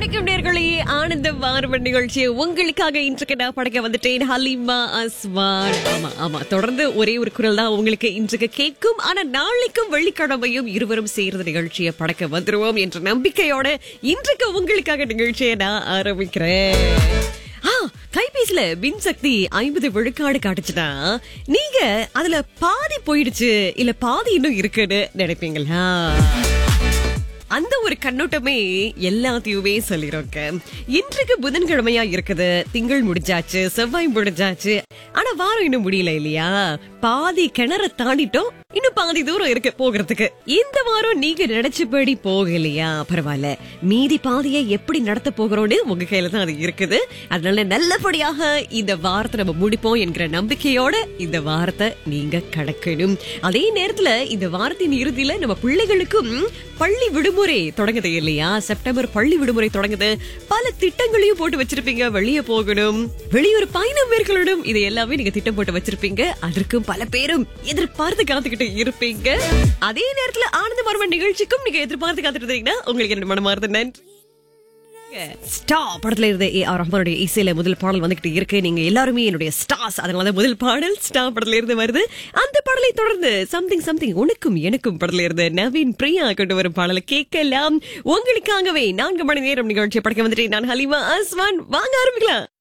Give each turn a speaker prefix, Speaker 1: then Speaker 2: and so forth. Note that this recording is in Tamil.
Speaker 1: வணக்கம் நேர்களே ஆனந்த வாரவன் நிகழ்ச்சியை உங்களுக்காக இன்றைக்கு நான் படைக்க வந்துட்டேன் ஹலிமா அஸ்வான் ஆமா ஆமா தொடர்ந்து ஒரே ஒரு குரல் தான் உங்களுக்கு இன்றைக்கு கேட்கும் ஆனா நாளைக்கும் வெள்ளிக்கிழமையும் இருவரும் சேர்ந்த நிகழ்ச்சியை படைக்க வந்துருவோம் என்ற நம்பிக்கையோட இன்றைக்கு உங்களுக்காக நிகழ்ச்சியை நான் ஆரம்பிக்கிறேன் ஆ, கைபேசியில மின் சக்தி ஐம்பது விழுக்காடு காட்டுச்சுன்னா நீங்க அதுல பாதி போயிடுச்சு இல்ல பாதி இன்னும் இருக்குன்னு நினைப்பீங்களா அந்த ஒரு கண்ணோட்டமே எல்லாத்தையுமே சொல்லிருக்க இன்றைக்கு புதன்கிழமையா இருக்குது திங்கள் முடிஞ்சாச்சு செவ்வாய் முடிஞ்சாச்சு ஆனா வாரம் இன்னும் முடியல இல்லையா பாதி கிணற தாண்டிட்டோம் இன்னும் பாதி தூரம் இருக்கு போகிறதுக்கு இந்த வாரம் நீங்க நினைச்சபடி போகலையா பரவாயில்ல மீதி பாதியை எப்படி நடத்த போகிறோம்னு உங்க கையில தான் அது இருக்குது அதனால நல்லபடியாக இந்த வாரத்தை நம்ம முடிப்போம் என்கிற நம்பிக்கையோட இந்த வாரத்தை நீங்க கடக்கணும் அதே நேரத்துல இந்த வாரத்தின் இறுதியில நம்ம பிள்ளைகளுக்கும் பள்ளி விடுமுறை தொடங்குது இல்லையா செப்டம்பர் பள்ளி விடுமுறை தொடங்குது பல திட்டங்களையும் போட்டு வச்சிருப்பீங்க வெளியே போகணும் வெளியூர் பயணம் மேற்கொள்ளணும் இது எல்லாமே நீங்க திட்டம் போட்டு வச்சிருப்பீங்க அதற்கும் பல பேரும் எதிர்பார்த்து காத்துக்கிட்டு இருப்பீங்க அதே நேரத்துல ஆனந்த மர்மன் நிகழ்ச்சிக்கும் நீங்க எதிர்பார்த்து காத்துட்டு இருந்தீங்கன்னா உங்களுக்கு என்ன மனமார்ந்த நன்றி ஸ்டா படத்துல இருந்த ஏ ஆர் ரஹ்மானுடைய இசையில முதல் பாடல் வந்துகிட்டு இருக்கு நீங்க எல்லாருமே என்னுடைய ஸ்டார்ஸ் அதனால தான் முதல் பாடல் ஸ்டா படத்துல இருந்து வருது அந்த பாடலை தொடர்ந்து சம்திங் சம்திங் உனக்கும் எனக்கும் படத்துல இருந்து நவீன் பிரியா கொண்டு வரும் பாடலை கேட்கலாம் உங்களுக்காகவே நான்கு மணி நேரம் நிகழ்ச்சியை படைக்க வந்துட்டு நான் ஹலிமா அஸ்வான் வாங்க ஆரம்பிக்கலாம்